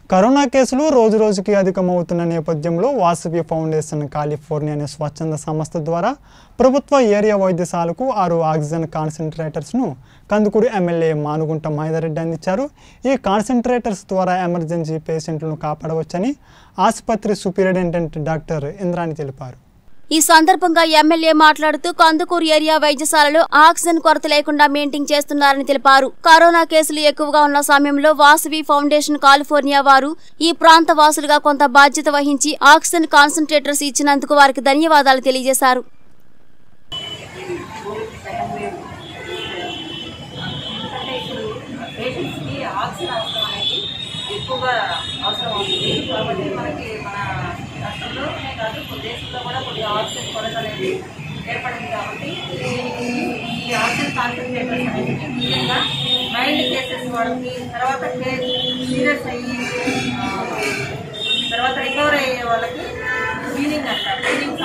corona కేసులు రోజు రోజుకి అధికమవుతున్న నేపథ్యంలో వాసవి ఫౌండేషన్ కాలిఫోర్నియా అనే స్వచ్ఛంద సంస్థ ద్వారా ప్రభుత్వ ఏరియా వైద్యశాలకు ఆరు ఆక్సిజన్ కాన్సన్ట్రేటర్స్ను కందుకూరు ఎమ్మెల్యే మానుగుంట మహేదరెడ్డి అందించారు ఈ కాన్సన్ట్రేటర్స్ ద్వారా ఎమర్జెన్సీ పేషెంట్లను కాపాడవచ్చని ఆసుపత్రి సూపరింటెండెంట్ డాక్టర్ ఇంద్రాణి తెలిపారు ఈ సందర్భంగా ఎమ్మెల్యే మాట్లాడుతూ కందుకూరు ఏరియా వైద్యశాలలో ఆక్సిజన్ కొరత లేకుండా మెయింటైన్ చేస్తున్నారని తెలిపారు కరోనా కేసులు ఎక్కువగా ఉన్న సమయంలో వాసవి ఫౌండేషన్ కాలిఫోర్నియా వారు ఈ ప్రాంత వాసులుగా కొంత బాధ్యత వహించి ఆక్సిజన్ కాన్సన్ట్రేటర్స్ ఇచ్చినందుకు వారికి ధన్యవాదాలు తెలియజేశారు ఎందుకంటే ఇప్పుడు పేషెంట్స్కి ఆక్సిజన్ అవసరం అనేది ఎక్కువగా అవసరం అవుతుంది కాబట్టి మనకి మన రాష్ట్రంలోనే కాదు కొన్ని దేశంలో కూడా కొద్దిగా ఆక్సిజన్ కొరత అనేది ఏర్పడింది కాబట్టి దీనికి ఈ ఆక్సిజన్ కాన్సన్ట్రేటర్స్ అనేది ముఖ్యంగా మైల్డ్ కేసెస్ వాళ్ళకి తర్వాత సీరియస్ అయ్యి ఆ, తర్వాత రికవర్ అయ్యే వాళ్ళకి క్లీనింగ్ అంట క్లీనింగ్